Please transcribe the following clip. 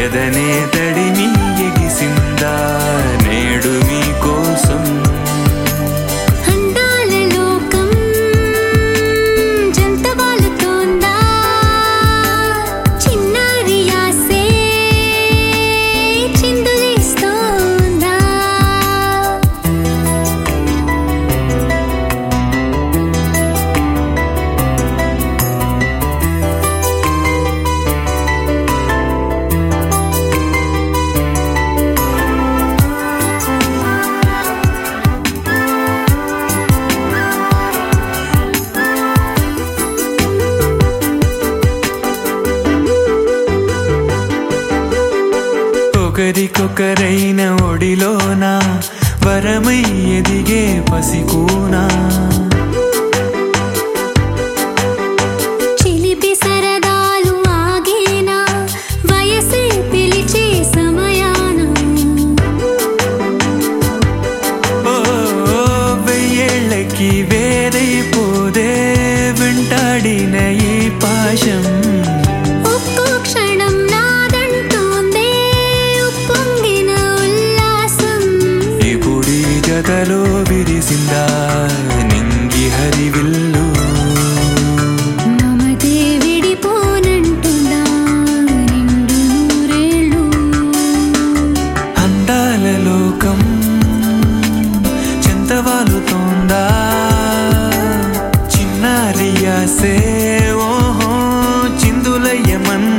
ఎదనే తడిమి ఎగిసిందా నేడు మీ కోసం అందాల లోకం జంతవాలుతోందా చిన్నారి ఆసే చిందులేస్తోందా ఒకరికొకరైన ఒడిలోన వరమై ఎదిగే పసికూనా చిలిపి సరదాలు ఆగేనా వయసే పిలిచే సమయాన ఓ వెయ్యేళ్ళకి వేరైపోదే వెంటాడిన ఈ పాశం ఒక్కో క్షణం నాదంటోందే ఉప్పొంగిన ఉల్లాసం ఇప్పుడీ జతలో విరిసిందా నింగి హరివిల్లు మమతే విడిపోనంటుందా నిండు నూరేళ్ళు అందాల లోకం చింతవాలుతోందా చిన్నారి ఆసే ఓహో చిందులయ్యమన్